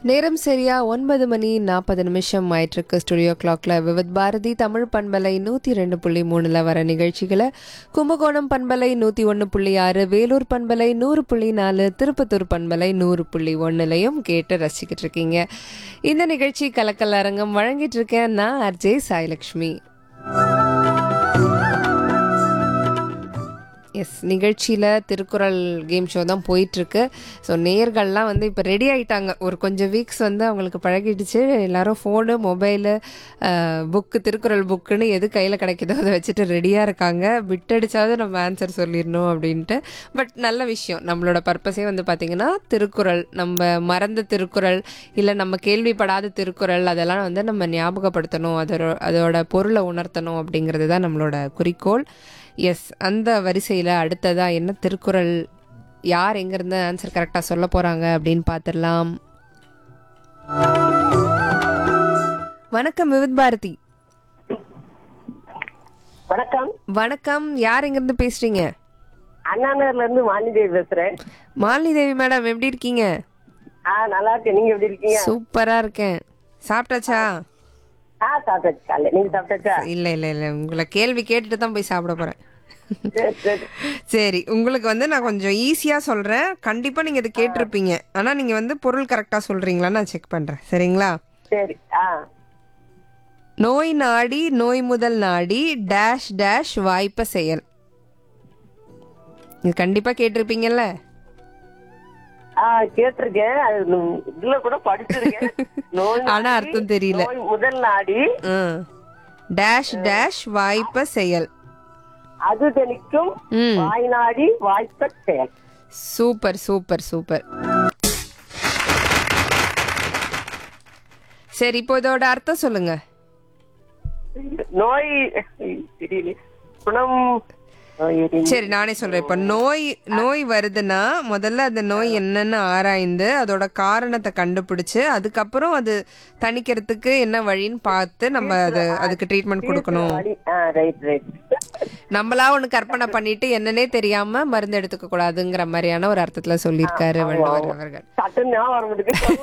நேரம் சரியா ஒன்பது மணி நாற்பது நிமிஷம் ஆயிட்டிருக்கு ஸ்டுடியோ கிளாக்ல விவித் பாரதி தமிழ் பண்பலை நூற்றி ரெண்டு புள்ளி மூணில் வர நிகழ்ச்சிகளை கும்பகோணம் பண்பலை நூற்றி ஒன்று புள்ளி ஆறு வேலூர் பண்பலை நூறு புள்ளி நாலு திருப்பத்தூர் பண்பலை நூறு புள்ளி ஒன்றுலையும் கேட்டு ரசிக்கிட்டு இருக்கீங்க இந்த நிகழ்ச்சி கலக்கல் அரங்கம் வழங்கிட்டு இருக்கேன் நான் அர்ஜே சாய்லக்ஷ்மி எஸ் நிகழ்ச்சியில் திருக்குறள் கேம் ஷோ தான் போயிட்டுருக்கு ஸோ நேர்கள்லாம் வந்து இப்போ ரெடி ஆகிட்டாங்க ஒரு கொஞ்சம் வீக்ஸ் வந்து அவங்களுக்கு பழகிடுச்சு எல்லாரும் ஃபோனு மொபைலு புக்கு திருக்குறள் புக்குன்னு எது கையில் கிடைக்குதோ அதை வச்சுட்டு ரெடியாக இருக்காங்க விட்டடிச்சாவது நம்ம ஆன்சர் சொல்லிடணும் அப்படின்ட்டு பட் நல்ல விஷயம் நம்மளோட பர்பஸே வந்து பார்த்திங்கன்னா திருக்குறள் நம்ம மறந்த திருக்குறள் இல்லை நம்ம கேள்விப்படாத திருக்குறள் அதெல்லாம் வந்து நம்ம ஞாபகப்படுத்தணும் அதோட அதோட பொருளை உணர்த்தணும் அப்படிங்கிறது தான் நம்மளோட குறிக்கோள் எஸ் அந்த வரிசையில் அடுத்ததாக என்ன திருக்குறள் யார் எங்கேருந்து ஆன்சர் கரெக்டாக சொல்ல போகிறாங்க அப்படின்னு பார்த்துடலாம் வணக்கம் விவித் பாரதி வணக்கம் வணக்கம் யார் எங்கேருந்து பேசுகிறீங்க அண்ணாநகர்ல இருந்து வாணிதேவி பேசுறேன் மாலினி தேவி மேடம் எப்படி இருக்கீங்க ஆ நல்லா இருக்கேன் நீங்க எப்படி இருக்கீங்க சூப்பராக இருக்கேன் சாப்பிட்டாச்சா ஆ சாப்பிட்டாச்சு காலைல நீங்க சாப்பிட்டாச்சா இல்லை இல்லை இல்லை உங்களை கேள்வி கேட்டுட்டு தான் போய் சாப்பிட போகிறேன் சரி சரி சரி உங்களுக்கு வந்து நான் கொஞ்சம் ஈஸியாக சொல்கிறேன் கண்டிப்பாக நீங்கள் இதை கேட்டிருப்பீங்க ஆனால் நீங்கள் வந்து பொருள் கரெக்டாக சொல்கிறீங்களான்னு நான் செக் பண்ணுறேன் சரிங்களா சரி ஆ நோய் நாடி நோய் முதல் நாடி டேஷ் டேஷ் வாய்ப்ப செயல் இது கண்டிப்பாக கேட்டிருப்பீங்கல்ல ஆ கேட்டிருக்கேன் அது நு- இதுல கூட படிச்சிருக்கேன் நோய் ஆனா நாடி, அர்த்தம் தெரியல. நோய் முதல் நாடி ம் டேஷ் டேஷ் வாய்ப்ப செயல் அது தெளிக்கும் ம் வாய் நாடி வாய்ப்ப செயல் சூப்பர் சூப்பர் சூப்பர் சரி இப்போ இதோட அர்த்தம் சொல்லுங்க நோய் தெரியல குணம் நோய் எரி- சரி நானே சொல்றேன் இப்போ நோய் நோய் வருதுன்னா முதல்ல அந்த நோய் என்னன்னு ஆராய்ந்து அதோட காரணத்தை கண்டுபிடிச்சு அதுக்கப்புறம் அது தணிக்கிறதுக்கு என்ன வழின்னு பார்த்து நம்ம அது அதுக்கு ட்ரீட்மெண்ட் கொடுக்கணும் வலி. ஆ ரைட் ரைட் நம்மளா ஒண்ணு கற்பனை பண்ணிட்டு என்னன்னே தெரியாம மருந்து எடுத்துக்க கூடாதுங்கிற மாதிரியான ஒரு அர்த்தத்துல சொல்லியிருக்காரு வள்ளுவர் அவர்கள் சட்டம் ஞாபகம் வருது